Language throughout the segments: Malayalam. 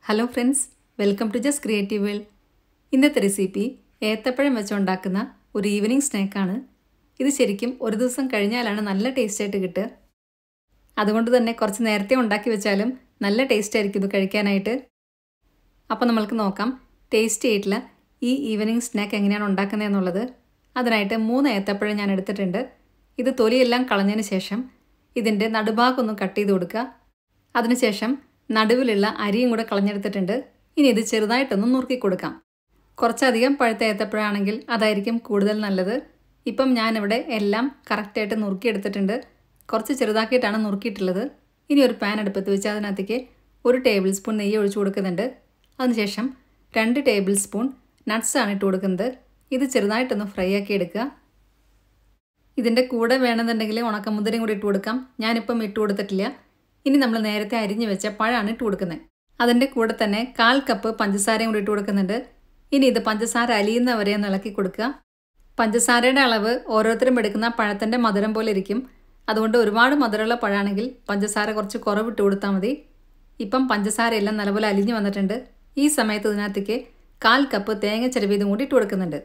hello friends welcome to just creative world ഇന്നത്തെ റെസിപ്പി ഏത്തപ്പഴം വെച്ചുണ്ടാക്കുന്ന ഒരു ഈവനിങ് സ്നാക്കാണ് ഇത് ശരിക്കും ഒരു ദിവസം കഴിഞ്ഞാലാണ് നല്ല ടേസ്റ്റായിട്ട് കിട്ടുക അതുകൊണ്ട് തന്നെ കുറച്ച് നേരത്തെ ഉണ്ടാക്കി വെച്ചാലും നല്ല ടേസ്റ്റ് ആയിരിക്കും ഇത് കഴിക്കാനായിട്ട് അപ്പോൾ നമ്മൾക്ക് നോക്കാം ടേസ്റ്റി ആയിട്ടുള്ള ഈ ഈവനിങ് സ്നാക്ക് എങ്ങനെയാണ് ഉണ്ടാക്കുന്നത് എന്നുള്ളത് അതിനായിട്ട് മൂന്ന് ഏത്തപ്പഴം ഞാൻ എടുത്തിട്ടുണ്ട് ഇത് തൊലിയെല്ലാം കളഞ്ഞതിന് ശേഷം ഇതിൻ്റെ നടുഭാഗം ഒന്ന് കട്ട് ചെയ്ത് കൊടുക്കുക അതിനുശേഷം നടുവിലുള്ള അരിയും കൂടെ കളഞ്ഞെടുത്തിട്ടുണ്ട് ഇനി ഇത് ചെറുതായിട്ടൊന്ന് നുറുക്കി കൊടുക്കാം കുറച്ചധികം പഴുത്ത ഏത്തപ്പഴമാണെങ്കിൽ അതായിരിക്കും കൂടുതൽ നല്ലത് ഇപ്പം ഞാനിവിടെ എല്ലാം കറക്റ്റായിട്ട് നുറുക്കിയെടുത്തിട്ടുണ്ട് കുറച്ച് ചെറുതാക്കിയിട്ടാണ് നുറുക്കിയിട്ടുള്ളത് ഇനി ഒരു പാൻ അടുപ്പത്ത് വെച്ച് അതിനകത്തേക്ക് ഒരു ടേബിൾ സ്പൂൺ നെയ്യ് ഒഴിച്ചു കൊടുക്കുന്നുണ്ട് അതിനുശേഷം രണ്ട് ടേബിൾ സ്പൂൺ നട്ട്സാണ് ഇട്ട് കൊടുക്കുന്നത് ഇത് ചെറുതായിട്ടൊന്ന് ഫ്രൈ ആക്കി എടുക്കുക ഇതിൻ്റെ കൂടെ വേണമെന്നുണ്ടെങ്കിൽ ഉണക്കമുന്തിരിയും കൂടി ഇട്ട് കൊടുക്കാം ഞാനിപ്പം ഇട്ട് കൊടുത്തിട്ടില്ല ഇനി നമ്മൾ നേരത്തെ അരിഞ്ഞു വെച്ച പഴമാണ് ഇട്ട് കൊടുക്കുന്നത് അതിൻ്റെ കൂടെ തന്നെ കാൽ കപ്പ് പഞ്ചസാരയും കൂടി ഇട്ട് കൊടുക്കുന്നുണ്ട് ഇനി ഇത് പഞ്ചസാര അലിയുന്നവരെ ഒന്ന് ഇളക്കി കൊടുക്കുക പഞ്ചസാരയുടെ അളവ് ഓരോരുത്തരും എടുക്കുന്ന പഴത്തിൻ്റെ മധുരം പോലെ ഇരിക്കും അതുകൊണ്ട് ഒരുപാട് മധുരമുള്ള പഴമാണെങ്കിൽ പഞ്ചസാര കുറച്ച് കുറവിട്ട് കൊടുത്താൽ മതി ഇപ്പം പഞ്ചസാര എല്ലാം നല്ലപോലെ അലിഞ്ഞു വന്നിട്ടുണ്ട് ഈ സമയത്ത് ഇതിനകത്തേക്ക് കാൽ കപ്പ് തേങ്ങ ചിരവിയതും കൂടി ഇട്ട് കൊടുക്കുന്നുണ്ട്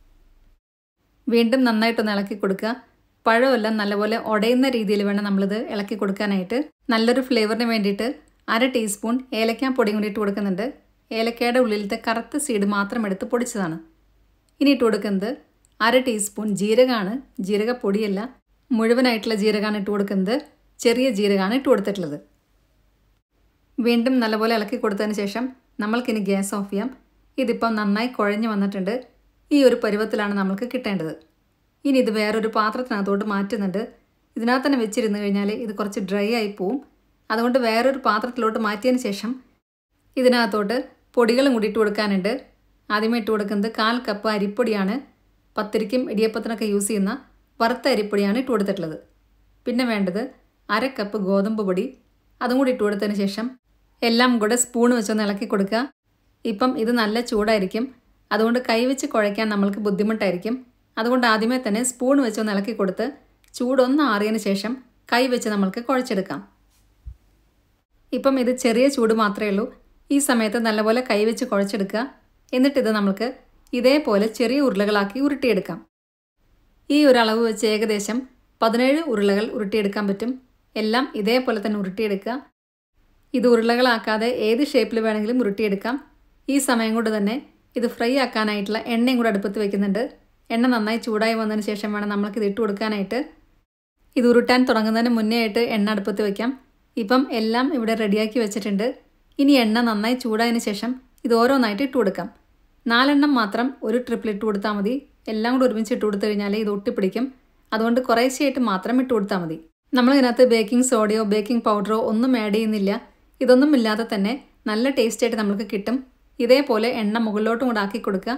വീണ്ടും നന്നായിട്ടൊന്ന് ഇളക്കി കൊടുക്കുക പഴമെല്ലാം നല്ലപോലെ ഉടയുന്ന രീതിയിൽ വേണം നമ്മളിത് ഇളക്കി കൊടുക്കാനായിട്ട് നല്ലൊരു ഫ്ലേവറിന് വേണ്ടിയിട്ട് അര ടീസ്പൂൺ ഏലക്കാപ്പൊടിയും കൂടി ഇട്ട് കൊടുക്കുന്നുണ്ട് ഏലക്കയുടെ ഉള്ളിലത്തെ കറുത്ത സീഡ് മാത്രം എടുത്ത് പൊടിച്ചതാണ് ഇനി ഇട്ട് കൊടുക്കുന്നത് അര ടീസ്പൂൺ ജീരകമാണ് ജീരകപ്പൊടിയല്ല മുഴുവനായിട്ടുള്ള ജീരകമാണ് ഇട്ട് കൊടുക്കുന്നത് ചെറിയ ജീരകമാണ് ഇട്ട് കൊടുത്തിട്ടുള്ളത് വീണ്ടും നല്ലപോലെ ഇളക്കി കൊടുത്തതിന് ശേഷം നമ്മൾക്കിനി ഗ്യാസ് ഓഫ് ചെയ്യാം ഇതിപ്പം നന്നായി കുഴഞ്ഞു വന്നിട്ടുണ്ട് ഈ ഒരു പരുവത്തിലാണ് നമ്മൾക്ക് കിട്ടേണ്ടത് ഇനി ഇത് വേറൊരു പാത്രത്തിനകത്തോട്ട് മാറ്റുന്നുണ്ട് ഇതിനകത്ത് തന്നെ വെച്ചിരുന്ന് കഴിഞ്ഞാൽ ഇത് കുറച്ച് ഡ്രൈ ആയി പോവും അതുകൊണ്ട് വേറൊരു പാത്രത്തിലോട്ട് മാറ്റിയതിന് ശേഷം ഇതിനകത്തോട്ട് പൊടികളും കൂടി ഇട്ട് കൊടുക്കാനുണ്ട് ആദ്യമേ ഇട്ട് കൊടുക്കുന്നത് കാൽ കപ്പ് അരിപ്പൊടിയാണ് പത്തിരിക്കും ഇടിയപ്പത്തിനൊക്കെ യൂസ് ചെയ്യുന്ന വറുത്ത അരിപ്പൊടിയാണ് ഇട്ട് കൊടുത്തിട്ടുള്ളത് പിന്നെ വേണ്ടത് അര കപ്പ് ഗോതമ്പ് പൊടി അതും കൂടി ഇട്ട് കൊടുത്തതിന് ശേഷം എല്ലാം കൂടെ സ്പൂൺ വെച്ചൊന്ന് ഇളക്കി കൊടുക്കുക ഇപ്പം ഇത് നല്ല ചൂടായിരിക്കും അതുകൊണ്ട് കൈവച്ച് കുഴയ്ക്കാൻ നമ്മൾക്ക് ബുദ്ധിമുട്ടായിരിക്കും അതുകൊണ്ട് ആദ്യമേ തന്നെ സ്പൂൺ വെച്ചൊന്ന് ഇളക്കി കൊടുത്ത് ചൂടൊന്ന് ആറിയതിന് ശേഷം കൈ വെച്ച് നമ്മൾക്ക് കുഴച്ചെടുക്കാം ഇപ്പം ഇത് ചെറിയ ചൂട് മാത്രമേ ഉള്ളൂ ഈ സമയത്ത് നല്ലപോലെ കൈവച്ച് കുഴച്ചെടുക്കുക എന്നിട്ടിത് നമ്മൾക്ക് ഇതേപോലെ ചെറിയ ഉരുളകളാക്കി ഉരുട്ടിയെടുക്കാം ഈ ഒരു അളവ് വെച്ച് ഏകദേശം പതിനേഴ് ഉരുളകൾ ഉരുട്ടിയെടുക്കാൻ പറ്റും എല്ലാം ഇതേപോലെ തന്നെ ഉരുട്ടിയെടുക്കുക ഇത് ഉരുളകളാക്കാതെ ഏത് ഷേപ്പിൽ വേണമെങ്കിലും ഉരുട്ടിയെടുക്കാം ഈ സമയം കൊണ്ട് തന്നെ ഇത് ഫ്രൈ ആക്കാനായിട്ടുള്ള എണ്ണയും കൂടെ അടുപ്പത്ത് വെക്കുന്നുണ്ട് എണ്ണ നന്നായി ചൂടായി വന്നതിന് ശേഷം വേണം നമ്മൾക്ക് ഇത് ഇട്ട് കൊടുക്കാനായിട്ട് ഇത് ഉരുട്ടാൻ തുടങ്ങുന്നതിന് മുന്നേ ആയിട്ട് എണ്ണ അടുപ്പത്ത് വെക്കാം ഇപ്പം എല്ലാം ഇവിടെ റെഡിയാക്കി വെച്ചിട്ടുണ്ട് ഇനി എണ്ണ നന്നായി ചൂടായതിന് ശേഷം ഇത് ഓരോന്നായിട്ട് ഇട്ട് കൊടുക്കാം നാലെണ്ണം മാത്രം ഒരു ട്രിപ്പിൽ ഇട്ട് കൊടുത്താൽ മതി എല്ലാം കൂടെ ഒരുമിച്ച് ഇട്ട് കൊടുത്തു കഴിഞ്ഞാൽ ഇത് ഒട്ടിപ്പിടിക്കും അതുകൊണ്ട് കുറേശ്ശെയായിട്ട് മാത്രം ഇട്ട് കൊടുത്താൽ മതി നമ്മൾ ഇതിനകത്ത് ബേക്കിംഗ് സോഡയോ ബേക്കിംഗ് പൗഡറോ ഒന്നും ആഡ് ചെയ്യുന്നില്ല ഇതൊന്നും ഇല്ലാതെ തന്നെ നല്ല ടേസ്റ്റായിട്ട് നമുക്ക് കിട്ടും ഇതേപോലെ എണ്ണ മുകളിലോട്ടും കൂടെ ആക്കി കൊടുക്കുക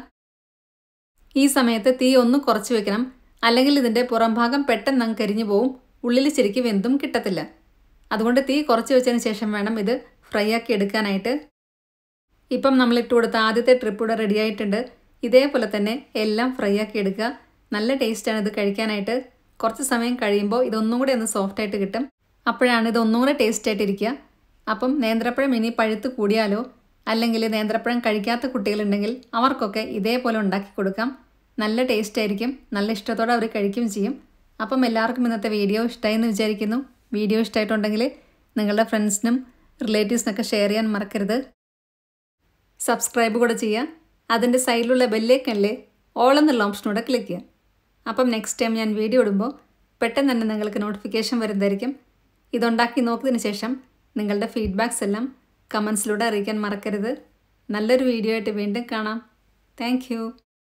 ഈ സമയത്ത് തീ ഒന്ന് കുറച്ച് വെക്കണം അല്ലെങ്കിൽ ഇതിൻ്റെ പുറം ഭാഗം പെട്ടെന്ന് അങ്ങ് കരിഞ്ഞു പോവും ഉള്ളിൽ ശരിക്കും വെന്തും കിട്ടത്തില്ല അതുകൊണ്ട് തീ കുറച്ച് വെച്ചതിന് ശേഷം വേണം ഇത് ഫ്രൈ ആക്കി എടുക്കാനായിട്ട് ഇപ്പം നമ്മൾ ഇട്ട് കൊടുത്ത ആദ്യത്തെ ട്രിപ്പ് ഇവിടെ റെഡി ആയിട്ടുണ്ട് ഇതേപോലെ തന്നെ എല്ലാം ഫ്രൈ ആക്കി എടുക്കുക നല്ല ടേസ്റ്റാണ് ഇത് കഴിക്കാനായിട്ട് കുറച്ച് സമയം കഴിയുമ്പോൾ ഇതൊന്നും കൂടെ ഒന്ന് സോഫ്റ്റ് ആയിട്ട് കിട്ടും അപ്പോഴാണ് ഇത് ഒന്നും കൂടെ ടേസ്റ്റ് ആയിട്ടിരിക്കുക അപ്പം നേന്ത്രപ്പഴം ഇനി പഴുത്ത് കൂടിയാലോ അല്ലെങ്കിൽ നേന്ത്രപ്പഴം കഴിക്കാത്ത കുട്ടികളുണ്ടെങ്കിൽ അവർക്കൊക്കെ ഇതേപോലെ ഉണ്ടാക്കി കൊടുക്കാം നല്ല ടേസ്റ്റ് ആയിരിക്കും നല്ല ഇഷ്ടത്തോടെ അവർ കഴിക്കുകയും ചെയ്യും അപ്പം എല്ലാവർക്കും ഇന്നത്തെ വീഡിയോ ഇഷ്ടമായി എന്ന് വിചാരിക്കുന്നു വീഡിയോ ഇഷ്ടമായിട്ടുണ്ടെങ്കിൽ നിങ്ങളുടെ ഫ്രണ്ട്സിനും റിലേറ്റീവ്സിനൊക്കെ ഷെയർ ചെയ്യാൻ മറക്കരുത് സബ്സ്ക്രൈബ് കൂടെ ചെയ്യുക അതിൻ്റെ സൈഡിലുള്ള ബെല്ലേക്കല്ലേ ഓൾ എന്നുള്ള ഓപ്ഷനൂടെ ക്ലിക്ക് ചെയ്യുക അപ്പം നെക്സ്റ്റ് ടൈം ഞാൻ വീഡിയോ ഇടുമ്പോൾ പെട്ടെന്ന് തന്നെ നിങ്ങൾക്ക് നോട്ടിഫിക്കേഷൻ വരുന്നതായിരിക്കും ഇതുണ്ടാക്കി നോക്കിയതിന് ശേഷം നിങ്ങളുടെ ഫീഡ്ബാക്സ് എല്ലാം കമൻസിലൂടെ അറിയിക്കാൻ മറക്കരുത് നല്ലൊരു വീഡിയോ ആയിട്ട് വീണ്ടും കാണാം താങ്ക്